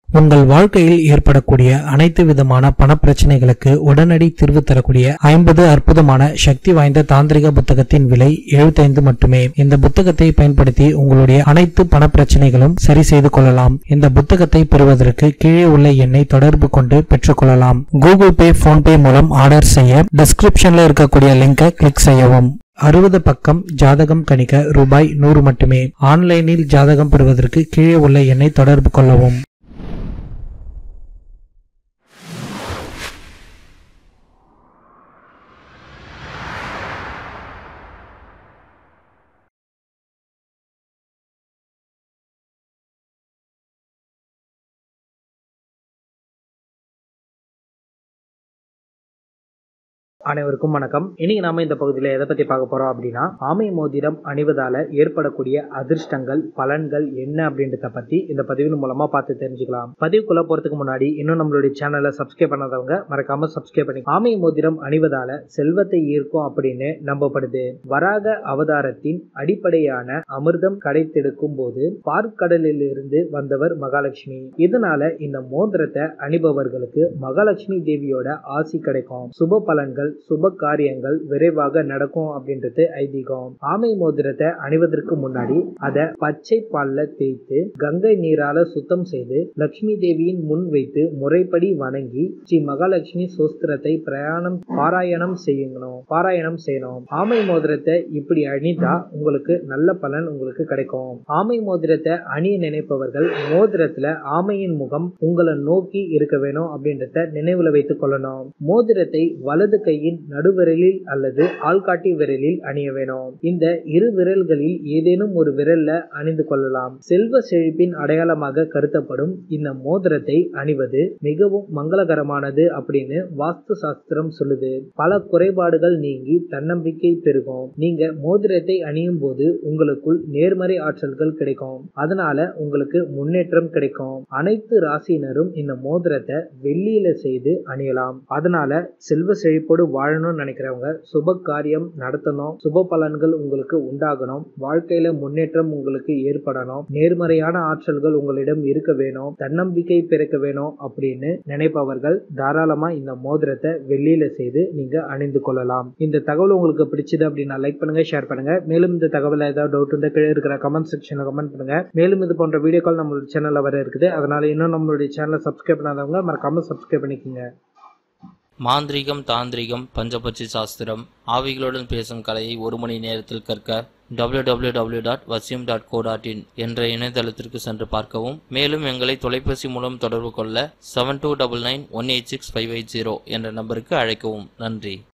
உங்கள் வாழ்க்கையில் ஏற்படக்கூடிய அனைத்து விதமான பணப்பிரச்சனைகளுக்கு உடனடி தீர்வு தரக்கூடிய ஐம்பது அற்புதமான சக்தி வாய்ந்த தாந்திரிக புத்தகத்தின் விலை 75 மட்டுமே இந்த புத்தகத்தை பயன்படுத்தி உங்களுடைய அனைத்து பணப்பிரச்சனைகளும் சரி செய்து கொள்ளலாம் இந்த புத்தகத்தை பெறுவதற்கு கீழே உள்ள எண்ணை தொடர்பு கொண்டு பெற்றுக்கொள்ளலாம் கூகுள் பே போன்பே மூலம் ஆர்டர் செய்ய டிஸ்கிரிப்ஷன்ல இருக்கக்கூடிய லிங்கை கிளிக் செய்யவும் அறுபது பக்கம் ஜாதகம் கணிக்க ரூபாய் நூறு மட்டுமே ஆன்லைனில் ஜாதகம் பெறுவதற்கு கீழே உள்ள எண்ணை தொடர்பு கொள்ளவும் அனைவருக்கும் வணக்கம் இன்னைக்கு நாம இந்த பகுதியில் எதை பத்தி பார்க்க போறோம் அப்படின்னா ஆமை மோதிரம் அணிவதால ஏற்படக்கூடிய அதிர்ஷ்டங்கள் பலன்கள் என்ன அப்படின்றத பத்தி இந்த பதிவின் மூலமா பார்த்து தெரிஞ்சுக்கலாம் பதிவுக்குள்ள போறதுக்கு முன்னாடி இன்னும் நம்மளுடைய சேனலை சப்ஸ்கிரைப் பண்ணாதவங்க மறக்காம சப்ஸ்கிரைப் பண்ணி ஆமை மோதிரம் அணிவதால செல்வத்தை ஈர்க்கும் அப்படின்னு நம்பப்படுது வராக அவதாரத்தின் அடிப்படையான அமிர்தம் கடைத்தெடுக்கும் போது பார்க்கடலில் இருந்து வந்தவர் மகாலட்சுமி இதனால இந்த மோதிரத்தை அணிபவர்களுக்கு மகாலட்சுமி தேவியோட ஆசி கிடைக்கும் சுப பலன்கள் சுப காரியங்கள் விரைவாக நடக்கும் அப்படின்றது ஐதீகம் ஆமை மோதிரத்தை அணிவதற்கு முன்னாடி அதை பச்சை பால்ல தேய்த்து கங்கை நீரால சுத்தம் செய்து லட்சுமி தேவியின் முன் வைத்து முறைப்படி வணங்கி ஸ்ரீ மகாலட்சுமி சோஸ்திரத்தை பிரயாணம் பாராயணம் செய்யணும் பாராயணம் செய்யணும் ஆமை மோதிரத்தை இப்படி அணிந்தா உங்களுக்கு நல்ல பலன் உங்களுக்கு கிடைக்கும் ஆமை மோதிரத்தை அணிய நினைப்பவர்கள் மோதிரத்துல ஆமையின் முகம் உங்களை நோக்கி இருக்க வேணும் அப்படின்றத நினைவுல வைத்துக் கொள்ளணும் மோதிரத்தை வலது கையின் நடுவிரலில் அல்லது ஆள்காட்டி விரலில் அணிய வேணும் இந்த இரு விரல்களில் ஏதேனும் ஒரு விரல்ல அணிந்து கொள்ளலாம் செல்வ செழிப்பின் அடையாளமாக கருத்தப்படும் இந்த மோதிரத்தை அணிவது மிகவும் மங்களகரமானது அப்படின்னு வாஸ்து சாஸ்திரம் சொல்லுது பல குறைபாடுகள் நீங்கி தன்னம்பிக்கை பெருகும் நீங்க மோதிரத்தை அணியும் போது உங்களுக்குள் நேர்மறை ஆற்றல்கள் கிடைக்கும் அதனால உங்களுக்கு முன்னேற்றம் கிடைக்கும் அனைத்து ராசியினரும் இந்த மோதிரத்தை வெள்ளியில செய்து அணியலாம் அதனால செல்வ செழிப்போடு வாழணும்னு நினைக்கிறவங்க சுப காரியம் நடத்தணும் சுப பலன்கள் உங்களுக்கு உண்டாகணும் வாழ்க்கையில முன்னேற்றம் உங்களுக்கு ஏற்படணும் நேர்மறையான ஆற்றல்கள் உங்களிடம் இருக்க வேணும் தன்னம்பிக்கை பிறக்க வேணும் அப்படின்னு நினைப்பவர்கள் தாராளமா இந்த மோதிரத்தை வெள்ளியில செய்து நீங்க அணிந்து கொள்ளலாம் இந்த தகவல் உங்களுக்கு பிடிச்சது அப்படின்னா லைக் பண்ணுங்க ஷேர் பண்ணுங்க மேலும் இந்த தகவல் ஏதாவது டவுட் இருந்தா கீழே இருக்கிற கமெண்ட் செக்ஷன்ல கமெண்ட் பண்ணுங்க மேலும் இது போன்ற வீடியோக்கள் நம்மளோட சேனல்ல வர இருக்குது அதனால இன்னும் நம்மளுடைய சேனலை சப்ஸ்கிரைப் பண்ணாதவங்க மறக்காம சப்ஸ்கிரைப் பண்ணிக்கோங்க மாந்திரிகம் தாந்திரிகம் பஞ்சபட்சி சாஸ்திரம் ஆவிகளுடன் பேசும் கலையை ஒரு மணி நேரத்தில் கற்க www.vasyum.co.in டாட் வசியம் டாட் கோ டாட் இன் என்ற இணையதளத்திற்கு சென்று பார்க்கவும் மேலும் எங்களை தொலைபேசி மூலம் தொடர்பு கொள்ள seven two double nine one eight six five eight zero என்ற நம்பருக்கு அழைக்கவும் நன்றி